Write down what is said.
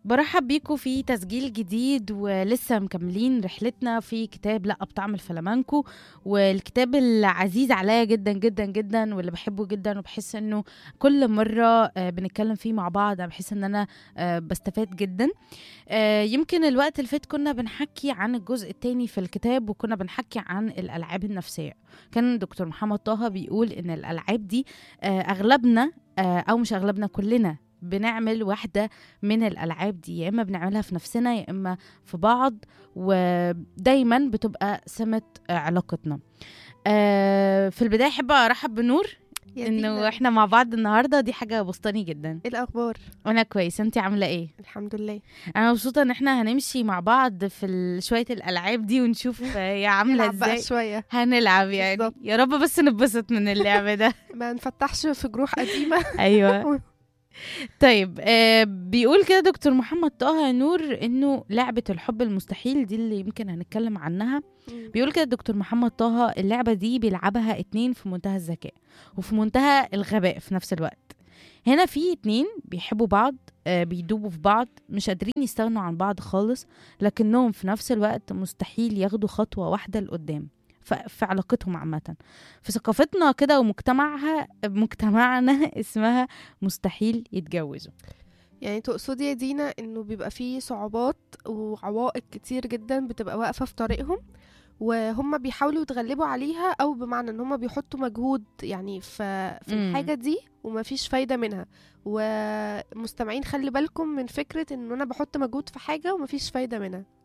برحب بيكم في تسجيل جديد ولسه مكملين رحلتنا في كتاب لا بطعم الفلامانكو والكتاب العزيز عليا جدا جدا جدا واللي بحبه جدا وبحس انه كل مره آه، بنتكلم فيه مع بعض أنا بحس ان انا آه، بستفاد جدا آه، يمكن الوقت اللي فات كنا بنحكي عن الجزء الثاني في الكتاب وكنا بنحكي عن الالعاب النفسيه كان دكتور محمد طه بيقول ان الالعاب دي آه، اغلبنا آه، او مش اغلبنا كلنا بنعمل واحدة من الألعاب دي يا إما بنعملها في نفسنا يا إما في بعض ودايما بتبقى سمة آه، علاقتنا آه، في البداية أحب أرحب بنور يا إنه دينا، إحنا مع بعض النهاردة دي حاجة بسطاني جدا ايه الاخبار وأنا كويس أنتي عاملة إيه؟ الحمد لله أنا مبسوطة إن إحنا هنمشي مع بعض في ال- شوية الألعاب دي ونشوف آه، هي عاملة نلعب بقى إزاي شويه هنلعب يعني بالظبط. يا رب بس نتبسط من اللعب ده ما نفتحش في جروح قديمه ايوه طيب آه بيقول كده دكتور محمد طه نور انه لعبه الحب المستحيل دي اللي يمكن هنتكلم عنها بيقول كده دكتور محمد طه اللعبه دي بيلعبها اتنين في منتهى الذكاء وفي منتهى الغباء في نفس الوقت هنا في اتنين بيحبوا بعض آه بيدوبوا في بعض مش قادرين يستغنوا عن بعض خالص لكنهم في نفس الوقت مستحيل ياخدوا خطوه واحده لقدام ف- في علاقتهم عامة في ثقافتنا كده ومجتمعها مجتمعنا اسمها مستحيل يتجوزوا يعني تقصدي يا دينا انه بيبقى فيه صعوبات وعوائق كتير جدا بتبقى واقفه في طريقهم وهم بيحاولوا يتغلبوا عليها او بمعنى ان هم بيحطوا مجهود يعني في في مم. الحاجه دي ومفيش فايده منها ومستمعين خلي بالكم من فكره ان انا بحط مجهود في حاجه ومفيش فايده منها